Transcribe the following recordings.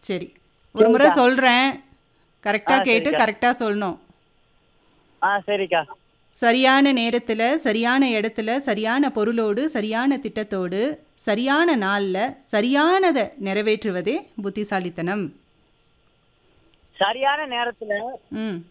சரி ஒரு முறை சொல்கிறேன் கரெக்டாக ஆ, கேட்டு சரிக்கா. கரெக்டாக சொல்லணும் ஆ சரிக்கா சரியான நேரத்தில் சரியான இடத்துல சரியான பொருளோடு சரியான திட்டத்தோடு சரியான நாளில் சரியானதை நிறைவேற்றுவதே புத்திசாலித்தனம் சரியான நேரத்துல ம்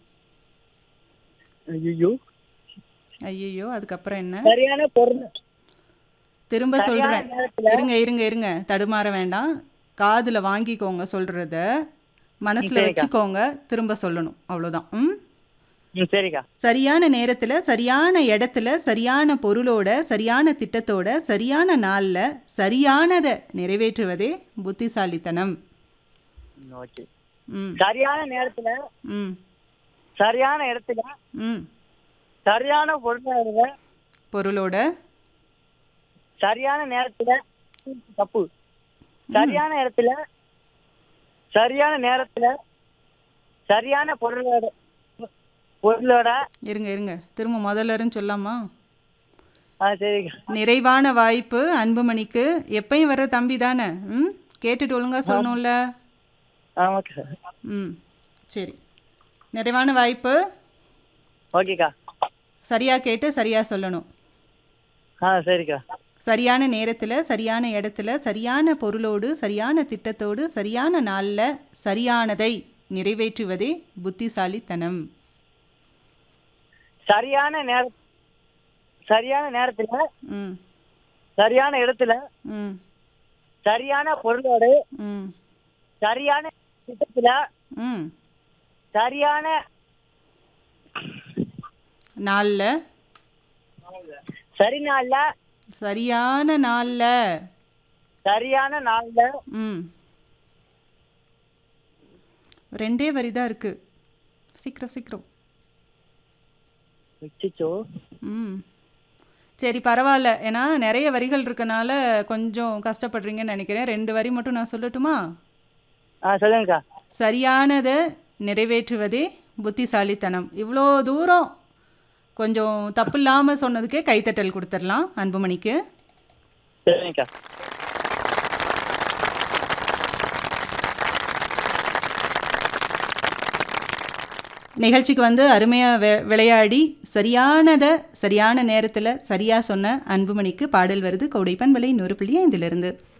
ஐயோ ஐயோ அதுக்கப்புறம் என்ன சரியான பொருள் திரும்ப சரியான சொல்கிறேன் நேரத்துல இருங்க இருங்க இருங்க தடுமாற வேண்டாம் காதில் வாங்கிக்கோங்க சொல்கிறத மனசில் சரிக்கா. வச்சுக்கோங்க திரும்ப சொல்லணும் அவ்வளோதான் ம் ம் சரிக்கா சரியான நேரத்தில் சரியான இடத்துல சரியான பொருளோட சரியான திட்டத்தோட சரியான நாளில் சரியானதை நிறைவேற்றுவதே புத்திசாலித்தனம் ம், ஓகே ம் சரியான நேரத்துல ம் சரியான இடத்துல ம் சரியான பொருளாதார பொருளோட சரியான நேரத்துல தப்பு சரியான இடத்துல சரியான நேரத்துல சரியான பொருளோட பொருளோட இருங்க இருங்க திரும்ப முதல்ல இருந்து சொல்லாமா ஆ சரிக்கா நிறைவான வாய்ப்பு அன்புமணிக்கு எப்பயும் வர தம்பி தானே ம் கேட்டுட்டு ஒழுங்கா சொல்லணும்ல ஆமாக்கா ம் சரி நிறைவான வாய்ப்பு ஓகேக்கா சரியாக கேட்டு சரியாக சொல்லணும் ஆ சரிக்கா சரியான நேரத்தில் சரியான இடத்துல சரியான பொருளோடு சரியான திட்டத்தோடு சரியான நாளில் சரியானதை நிறைவேற்றுவதே புத்திசாலித்தனம் சரியான நேர சரியான நேரத்துல ம் சரியான இடத்துல ம் சரியான பொருளோட ம் சரியான திட்டத்துல ம் சரியான நாளில் சரி நாள்ல சரியான நாளில் சரியான நாள்ல ம் ரெண்டே வரி தான் இருக்குது சீக்கிரம் சீக்கிரம் அச்சச்சோ. ம் சரி பரவாயில்ல ஏன்னா நிறைய வரிகள் இருக்கனால கொஞ்சம் கஷ்டப்படுறீங்கன்னு நினைக்கிறேன் ரெண்டு வரி மட்டும் நான் சொல்லட்டுமா ஆ சொல்லுங்கக்கா சரியானதை நிறைவேற்றுவதே புத்திசாலித்தனம் இவ்வளோ தூரம் கொஞ்சம் தப்பு இல்லாமல் சொன்னதுக்கே கைத்தட்டல் கொடுத்துடலாம் அன்புமணிக்கு சரிங்கக்கா நிகழ்ச்சிக்கு வந்து அருமையாக வெ விளையாடி சரியானதை சரியான நேரத்தில் சரியாக சொன்ன அன்புமணிக்கு பாடல் வருது கௌடைப்பன் விலை நூறு புள்ளி ஐந்திலிருந்து